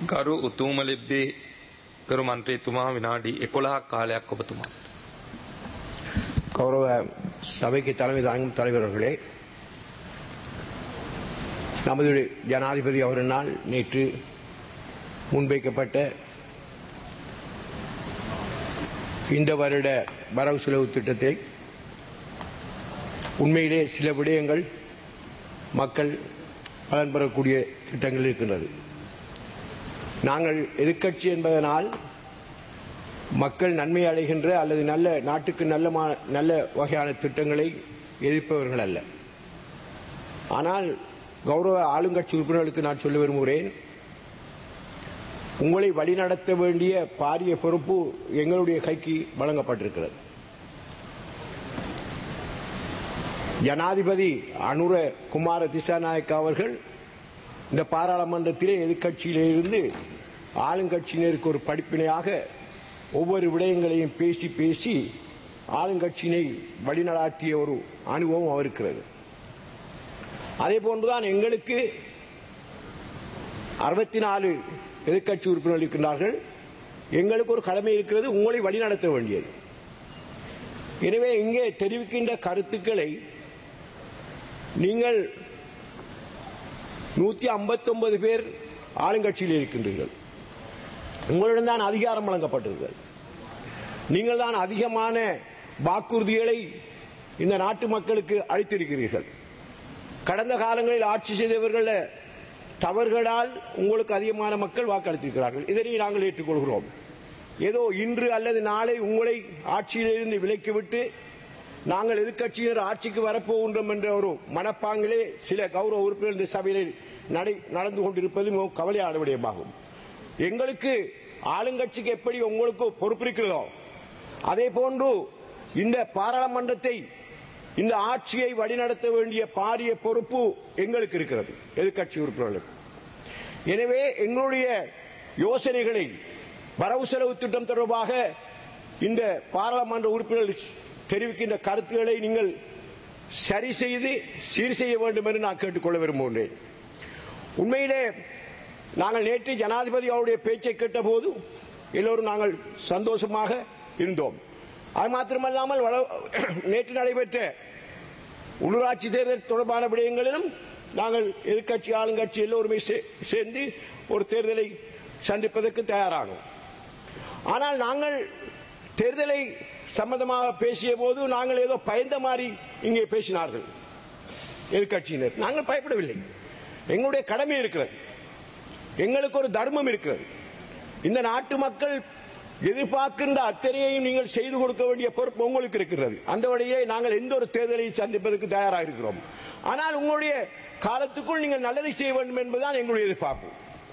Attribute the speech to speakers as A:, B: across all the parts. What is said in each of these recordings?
A: ගරු උතුම ලෙබ්බේ ගරු මන්ත්‍රීතුමා විනාඩි 11ක් කාලයක් ඔබතුමා.
B: கௌரவ சபைக்கு தலைமை தாங்கும் தலைவர்களே நமது ஜனாதிபதி அவரினால் நேற்று முன்வைக்கப்பட்ட இந்த வருட வரவு செலவு திட்டத்தை உண்மையிலே சில விடயங்கள் மக்கள் பலன் பெறக்கூடிய திட்டங்கள் இருக்கின்றது நாங்கள் எதிர்க்கட்சி என்பதனால் மக்கள் நன்மை அடைகின்ற அல்லது நல்ல நாட்டுக்கு நல்ல மா- நல்ல வகையான திட்டங்களை எதிர்ப்பவர்கள் அல்ல ஆனால் கௌரவ ஆளுங்கட்சி உறுப்பினர்களுக்கு நான் சொல்ல விரும்புகிறேன் உங்களை வழிநடத்த வேண்டிய பாரிய பொறுப்பு எங்களுடைய கைக்கு வழங்கப்பட்டிருக்கிறது ஜனாதிபதி அனுர குமார திசாநாயக்க அவர்கள் இந்த பாராளுமன்றத்திலே எதிர்க்கட்சியிலே இருந்து ஆளுங்கட்சியினருக்கு ஒரு படிப்பினையாக ஒவ்வொரு விடயங்களையும் பேசி பேசி ஆளுங்கட்சியினை வழிநடாத்திய ஒரு அனுபவம் அவருக்கிறது அதே போன்றுதான் எங்களுக்கு அறுபத்தி நாலு எதிர்க்கட்சி உறுப்பினர்கள் இருக்கின்றார்கள் எங்களுக்கு ஒரு கடமை இருக்கிறது உங்களை வழிநடத்த வேண்டியது எனவே இங்கே தெரிவிக்கின்ற கருத்துக்களை நீங்கள் நூத்தி ஐம்பத்தொன்பது பேர் ஆளுங்கட்சியில் இருக்கின்றீர்கள் உங்களிடம் தான் அதிகாரம் வழங்கப்பட்டிருக்கிறது நீங்கள் தான் அதிகமான வாக்குறுதிகளை இந்த நாட்டு மக்களுக்கு அளித்திருக்கிறீர்கள் கடந்த காலங்களில் ஆட்சி செய்தவர்கள் தவறுகளால் உங்களுக்கு அதிகமான மக்கள் வாக்களித்திருக்கிறார்கள் இதனை நாங்கள் ஏற்றுக்கொள்கிறோம் ஏதோ இன்று அல்லது நாளை உங்களை ஆட்சியிலிருந்து விலக்கிவிட்டு நாங்கள் எதிர்க்கட்சியினர் ஆட்சிக்கு வரப்போகின்றோம் என்ற ஒரு மனப்பாங்கிலே சில கௌரவ உறுப்பினர் இந்த சபையில் நடை நடந்து கொண்டிருப்பது மிகவும் கவலையான விடயமாகும் எங்களுக்கு ஆளுங்கட்சிக்கு எப்படி உங்களுக்கு பொறுப்பு இருக்கிறதோ அதே போன்று இந்த பாராளுமன்றத்தை இந்த ஆட்சியை வழிநடத்த வேண்டிய பாரிய பொறுப்பு எங்களுக்கு இருக்கிறது எதிர்க்கட்சி உறுப்பினர்களுக்கு எனவே எங்களுடைய யோசனைகளை வரவு செலவு திட்டம் தொடர்பாக இந்த பாராளுமன்ற உறுப்பினர்கள் தெரிவிக்கின்ற கருத்துக்களை நீங்கள் சரி செய்து சீர் செய்ய வேண்டும் என்று நான் கேட்டுக்கொள்ள விரும்புகின்றேன் உண்மையிலே நாங்கள் நேற்று ஜனாதிபதி அவருடைய பேச்சை கேட்டபோது எல்லோரும் நாங்கள் சந்தோஷமாக இருந்தோம் அது மாத்திரமல்லாமல் வள- நேற்று நடைபெற்ற உள்ளூராட்சி தேர்தல் தொடர்பான விடயங்களிலும் நாங்கள் எதிர்க்கட்சி ஆளுங்கட்சி எல்லோருமே சே- சேர்ந்து ஒரு தேர்தலை சந்திப்பதற்கு தயாரானோம் ஆனால் நாங்கள் தேர்தலை சம்பந்தமாக பேசிய போது நாங்கள் ஏதோ பயந்த மாதிரி இங்கே பேசினார்கள் எதிர்க்கட்சியினர் நாங்கள் பயப்படவில்லை எங்களுடைய கடமை இருக்கிறது எங்களுக்கு ஒரு தர்மம் இருக்கிறது இந்த நாட்டு மக்கள் எதிர்பார்க்கின்ற அத்தனையையும் நீங்கள் செய்து கொடுக்க வேண்டிய பொறுப்பு உங்களுக்கு இருக்கிறது அந்த வழியே நாங்கள் எந்த ஒரு தேர்தலை சந்திப்பதற்கு தயாராக இருக்கிறோம் ஆனால் உங்களுடைய காலத்துக்குள் நீங்கள் நல்லதை செய்ய வேண்டும் என்பதுதான் எங்களுடைய எதிர்பார்ப்பு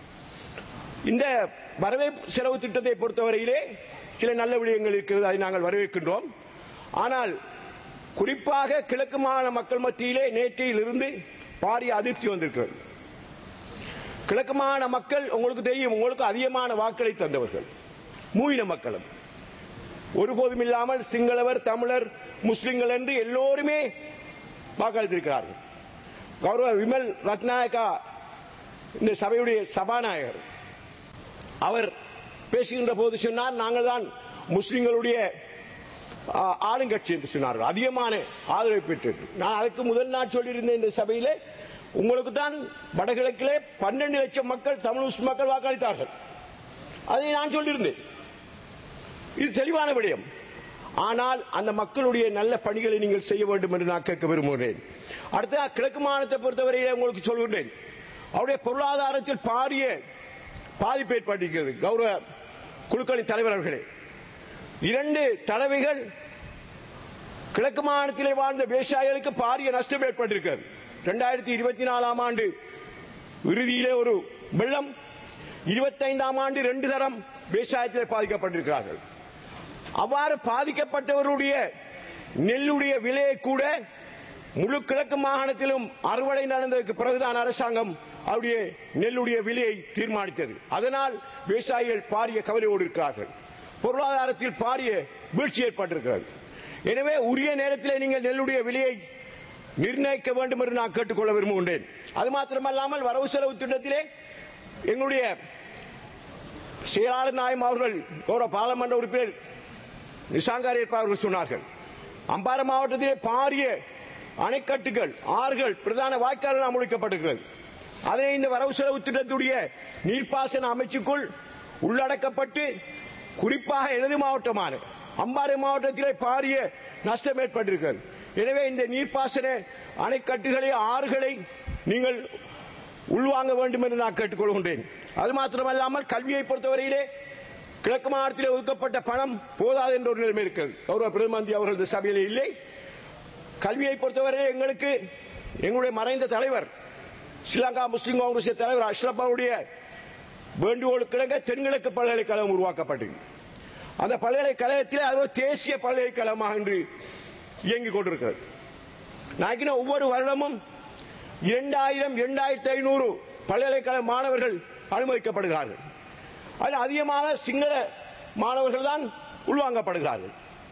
B: இந்த வரவே செலவு திட்டத்தை பொறுத்தவரையிலே சில நல்ல விடயங்கள் இருக்கிறது அதை நாங்கள் வரவேற்கின்றோம் ஆனால் குறிப்பாக கிழக்கு மாகாண மக்கள் மத்தியிலே நேற்றையில் இருந்து பாரிய அதிர்ச்சி வந்திருக்கிறது கிழக்கு மாகாண மக்கள் உங்களுக்கு தெரியும் உங்களுக்கு அதிகமான வாக்களை தந்தவர்கள் மூயின மக்களும் ஒருபோதும் இல்லாமல் சிங்களவர் தமிழர் முஸ்லிம்கள் என்று எல்லோருமே வாக்களித்திருக்கிறார்கள் கௌரவ விமல் ரத்நாயக்கா இந்த சபையுடைய சபாநாயகர் அவர் பேசுகின்ற போது சொன்னார் நாங்கள் தான் முஸ்லிம்களுடைய ஆ, ஆளுங்கட்சி என்று சொன்னார்கள் அதிகமான ஆதரவை பெற்று நான் அதுக்கு முதல் நாள் சொல்லியிருந்தேன் இந்த சபையிலே உங்களுக்கு தான் வடகிழக்கிலே பன்னெண்டு லட்சம் மக்கள் தமிழ் முஸ்லிம் மக்கள் வாக்களித்தார்கள் அதை நான் சொல்லியிருந்தேன் இது தெளிவான விடயம் ஆனால் அந்த மக்களுடைய நல்ல பணிகளை நீங்கள் செய்ய வேண்டும் என்று நான் கேட்க விரும்புகிறேன் அடுத்த கிழக்கு மாநிலத்தை பொறுத்தவரையிலே உங்களுக்கு சொல்கின்றேன் அவருடைய பொருளாதாரத்தில் பாரிய பாதிப்பு ஏற்பட்டிருக்கிறது கௌரவ குழுக்களின் தலைவர் அவர்களே இரண்டு தலைவைகள் கிழக்கு மாநிலத்திலே வாழ்ந்த விவசாயிகளுக்கு பாரிய நஷ்டம் ஏற்பட்டிருக்கிறது இரண்டாயிரத்தி இருபத்தி நாலாம் ஆண்டு இறுதியிலே ஒரு வெள்ளம் இருபத்தைந்தாம் ஆண்டு ரெண்டு தரம் விவசாயத்திலே பாதிக்கப்பட்டிருக்கிறார்கள் அவ்வாறு பாதிக்கப்பட்டவருடைய நெல்லுடைய விலையை கூட முழு கிழக்கு மாகாணத்திலும் அறுவடை நடந்ததற்கு பிறகுதான் அரசாங்கம் அவருடைய நெல்லுடைய விலையை தீர்மானித்தது அதனால் விவசாயிகள் பாரிய கவலையோடு இருக்கிறார்கள் பொருளாதாரத்தில் பாரிய வீழ்ச்சி ஏற்பட்டிருக்கிறது எனவே உரிய நேரத்தில் நீங்கள் நெல்லுடைய விலையை நிர்ணயிக்க வேண்டும் என்று நான் கேட்டுக்கொள்ள விரும்புகின்றேன் அது மாத்திரமல்லாமல் வரவு செலவு திட்டத்திலே எங்களுடைய செயலாளர் நாயம் அவர்கள் கௌரவ பாராளுமன்ற உறுப்பினர் நிசாங்காரி அவர்கள் சொன்னார்கள் அம்பாறை மாவட்டத்திலே பாரிய அணைக்கட்டுகள் ஆறுகள் பிரதான வாய்க்கால்கள் அமுழிக்கப்பட்டிருக்கிறது அதனை இந்த வரவு செலவு திட்டத்துடைய நீர்ப்பாசன அமைச்சுக்குள் உள்ளடக்கப்பட்டு குறிப்பாக எனது மாவட்டமான அம்பாறை மாவட்டத்திலே பாரிய நஷ்டம் ஏற்பட்டிருக்கிறது எனவே இந்த நீர்ப்பாசன அணைக்கட்டுகளை ஆறுகளை நீங்கள் உள்வாங்க வேண்டும் என்று நான் கேட்டுக்கொள்கின்றேன் அது மாத்திரமல்லாமல் கல்வியை பொறுத்தவரையிலே கிழக்கு மாவட்டத்தில் ஒதுக்கப்பட்ட பணம் போதாது என்ற ஒரு நிலைமை இருக்கிறது கௌரவ பிரதமந்தி அவர்கள் இந்த சபையில் இல்லை கல்வியை பொறுத்தவரை எங்களுக்கு எங்களுடைய மறைந்த தலைவர் ஸ்ரீலங்கா முஸ்லிம் காங்கிரஸ் தலைவர் அஷ்ரப் அவருடைய வேண்டுகோளுக்கிழங்க தென்கிழக்கு பல்கலைக்கழகம் உருவாக்கப்பட்டது அந்த பல்கலைக்கழகத்தில் அது ஒரு தேசிய பல்கலைக்கழகமாக இன்று இயங்கிக் கொண்டிருக்கிறது நாய்க்கின ஒவ்வொரு வருடமும் இரண்டாயிரம் இரண்டாயிரத்தி ஐநூறு பல்கலைக்கழக மாணவர்கள் அனுமதிக்கப்படுகிறார்கள் அதில் அதிகமாக சிங்கள மாணவர்கள் தான் உள்வாங்கப்படுகிறார்கள்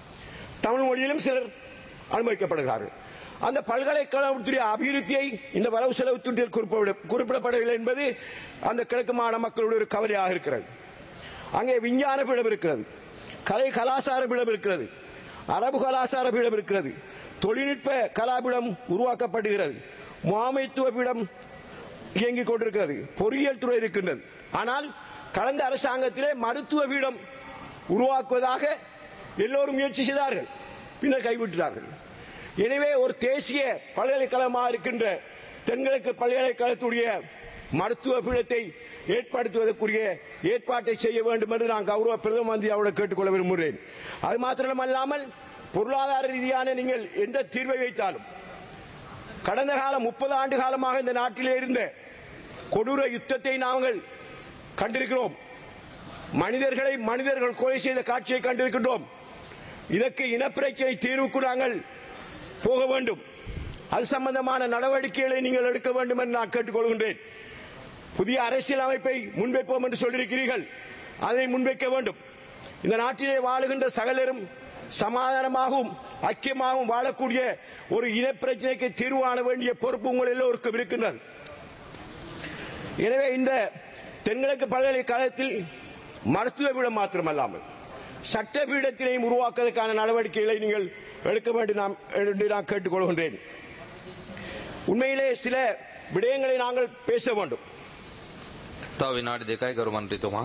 B: தமிழ் மொழியிலும் சிலர் அனுமதிக்கப்படுகிறார்கள் அந்த பல்கலைக்கழகத்துடைய அபிவிருத்தியை இந்த வரவு செலவு துண்டில் குறிப்பிட- குறிப்பிடப்படவில்லை என்பது அந்த கிழக்கு மாநில மக்களுடைய ஒரு கவலையாக இருக்கிறது அங்கே விஞ்ஞான பீடம் இருக்கிறது கலை கலாசார பீடம் இருக்கிறது அரபு கலாசார பீடம் இருக்கிறது தொழில்நுட்ப கலாபீடம் உருவாக்கப்படுகிறது முகாமைத்துவ பீடம் இயங்கிக் கொண்டிருக்கிறது பொறியியல் துறை இருக்கின்றது ஆனால் கடந்த அரசாங்கத்திலே மருத்துவ பீடம் உருவாக்குவதாக எல்லோரும் முயற்சி செய்தார்கள் பின்னர் கைவிட்டார்கள் எனவே ஒரு தேசிய பல்கலைக்கழகமாக இருக்கின்ற தென்கிழக்கு பல்கலைக்கழகத்துடைய மருத்துவ பீடத்தை ஏற்படுத்துவதற்குரிய ஏற்பாட்டை செய்ய வேண்டும் என்று நான் கௌரவ பிரதம மந்திரி அவரிடம் கேட்டுக்கொள்ள விரும்புகிறேன் அது மாத்திரமல்லாமல் பொருளாதார ரீதியான நீங்கள் எந்த தீர்வை வைத்தாலும் கடந்த காலம் முப்பது ஆண்டு காலமாக இந்த நாட்டிலே இருந்த கொடூர யுத்தத்தை நாங்கள் கண்டிருக்கிறோம் மனிதர்களை மனிதர்கள் கொலை செய்த காட்சியை கண்டிருக்கின்றோம் இதற்கு இனப்பிரச்சனை தீர்வுக்கு நாங்கள் போக வேண்டும் அது சம்பந்தமான நடவடிக்கைகளை நீங்கள் எடுக்க வேண்டும் என்று நான் கேட்டுக்கொள்கின்றேன் புதிய அரசியல் அமைப்பை முன்வைப்போம் என்று சொல்லியிருக்கிறீர்கள் அதை முன்வைக்க வேண்டும் இந்த நாட்டிலே வாழுகின்ற சகலரும் சமாதானமாகவும் ஐக்கியமாகவும் வாழக்கூடிய ஒரு இனப்பிரச்சனைக்கு தீர்வு காண வேண்டிய பொறுப்பு உங்கள் எல்லோருக்கும் இருக்கின்றது எனவே இந்த தென்கிழக்கு பல்கலைக்கழகத்தில் மருத்துவ பீடம் மாத்திரமல்லாமல் சட்ட பீடத்தினையும் உருவாக்குவதற்கான நடவடிக்கைகளை நீங்கள் எடுக்க வேண்டும் நாம் என்று நான் கேட்டுக்கொள்கின்றேன் உண்மையிலே சில விடயங்களை நாங்கள் பேச வேண்டும்
A: තව විනාඩි දෙකයි ගරු මන්ත්‍රීතුමා.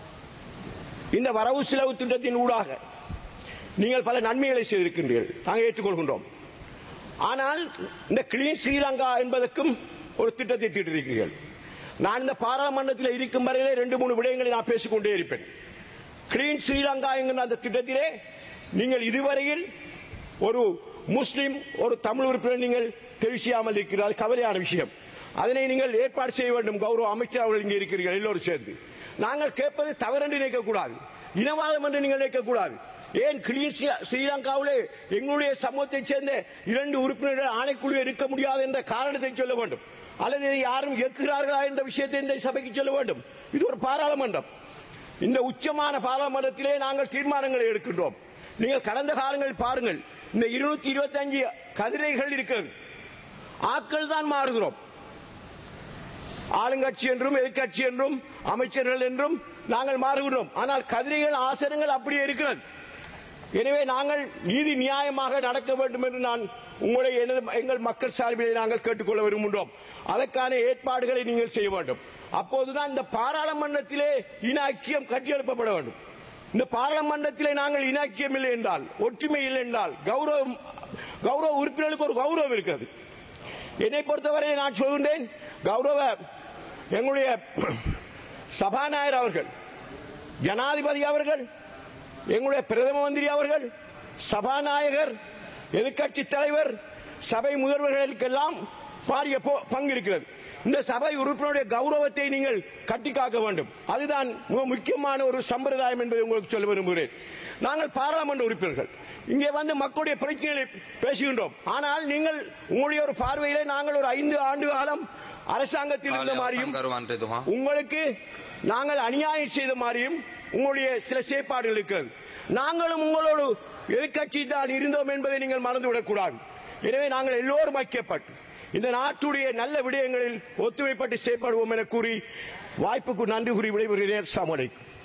B: இந்த வரவு செலவு திட்டத்தின் ஊடாக நீங்கள் பல நன்மைகளை செய்திருக்கின்றீர்கள் நாங்கள் ஏற்றுக்கொள்கின்றோம் ஆனால் இந்த கிளீன் ஸ்ரீலங்கா என்பதற்கும் ஒரு திட்டத்தை தீட்டிருக்கிறீர்கள் நான் இந்த பாராளுமன்றத்தில் இருக்கும் வரையிலே ரெண்டு மூணு விடயங்களை நான் பேசிக்கொண்டே இருப்பேன் கிளீன் ஸ்ரீலங்கா என்கிற அந்த திட்டத்திலே நீங்கள் இதுவரையில் ஒரு முஸ்லிம் ஒரு தமிழ் உறுப்பினர் நீங்கள் தெரிவிக்காமல் இருக்கிறார் அது கவலையான விஷயம் அதனை நீங்கள் ஏற்பாடு செய்ய வேண்டும் கௌரவ அமைச்சர் அவர்கள் இங்கே இருக்கிறீர்கள் எல்லோரும் சேர்ந்து நாங்கள் கேட்பது தவறென்று நினைக்கக்கூடாது இனவாதம் என்று நீங்கள் நினைக்கக்கூடாது ஏன் கிளீன் ஸ்ரீ- ஸ்ரீலங்காவிலே எங்களுடைய சமூகத்தைச் சேர்ந்த இரண்டு உறுப்பினர்கள் ஆணைக்குழு இருக்க முடியாது என்ற காரணத்தை சொல்ல வேண்டும் அல்லது இதை யாரும் இயக்குகிறார்களா என்ற விஷயத்தை இந்த சபைக்கு சொல்ல வேண்டும் இது ஒரு பாராளுமன்றம் இந்த உச்சமான பாராளுமன்றத்திலே நாங்கள் தீர்மானங்களை எடுக்கின்றோம் நீங்கள் கடந்த காலங்களில் பாருங்கள் இந்த இருநூத்தி இருபத்தி அஞ்சு கதிரைகள் இருக்கிறது ஆட்கள் தான் மாறுகிறோம் ஆளுங்கட்சி என்றும் எதிர்க்கட்சி என்றும் அமைச்சர்கள் என்றும் நாங்கள் மாறுகிறோம் ஆனால் கதிரைகள் ஆசனங்கள் அப்படியே இருக்கிறது எனவே நாங்கள் நீதி நியாயமாக நடக்க வேண்டும் என்று நான் உங்களை எனது எங்கள் மக்கள் சார்பிலே நாங்கள் கேட்டுக்கொள்ள விரும்புகின்றோம் அதற்கான ஏற்பாடுகளை நீங்கள் செய்ய வேண்டும் அப்போதுதான் இந்த பாராளுமன்றத்திலே இன ஐக்கியம் கட்டியெழுப்பப்பட வேண்டும் இந்த பாராளுமன்றத்திலே நாங்கள் இன ஐக்கியம் இல்லை என்றால் ஒற்றுமை இல்லை என்றால் கௌரவம் கௌரவ உறுப்பினர்களுக்கு ஒரு கௌரவம் இருக்கிறது என்னை பொறுத்தவரை நான் சொல்கின்றேன் கௌரவ எங்களுடைய சபாநாயகர் அவர்கள் ஜனாதிபதி அவர்கள் எங்களுடைய பிரதம மந்திரி அவர்கள் சபாநாயகர் எதிர்க்கட்சி தலைவர் சபை முதல்வர்களுக்கெல்லாம் பாரிய போ- பங்கு இருக்கிறது இந்த சபை உறுப்பினருடைய கௌரவத்தை நீங்கள் கட்டி காக்க வேண்டும் அதுதான் மிக முக்கியமான ஒரு சம்பிரதாயம் என்பதை உங்களுக்கு சொல்ல விரும்புகிறேன் நாங்கள் பாராளுமன்ற உறுப்பினர்கள் இங்கே வந்து மக்களுடைய பிரச்சனைகளை பேசுகின்றோம் ஆனால் நீங்கள் உங்களுடைய ஒரு பார்வையிலே நாங்கள் ஒரு ஐந்து ஆண்டு காலம் அரசாங்கத்தில் இருந்த
A: කාලය
B: மாதிரியும்
A: අවසන් ගරු මන්ත්‍රීතුමා.
B: உங்களுக்கு நாங்கள் அநியாயம் செய்த மாதிரியும் உங்களுடைய சில செயற்பாடுகள் இருக்கிறது நாங்களும் உங்களோடு எதிர்க்கட்சி தான் இருந்தோம் என்பதை நீங்கள் மறந்துவிடக் கூடாது எனவே நாங்கள் எல்லோரும் ஐக்கியப்பட்டு இந்த நாட்டுடைய நல்ல விடயங்களில் ஒத்துழைப்பட்டு செயல்படுவோம் என கூறி வாய்ப்புக்கு நன்றி கூறி விடைபெறுகிறேன் அஸ்ஸலாமு அலைக்கும்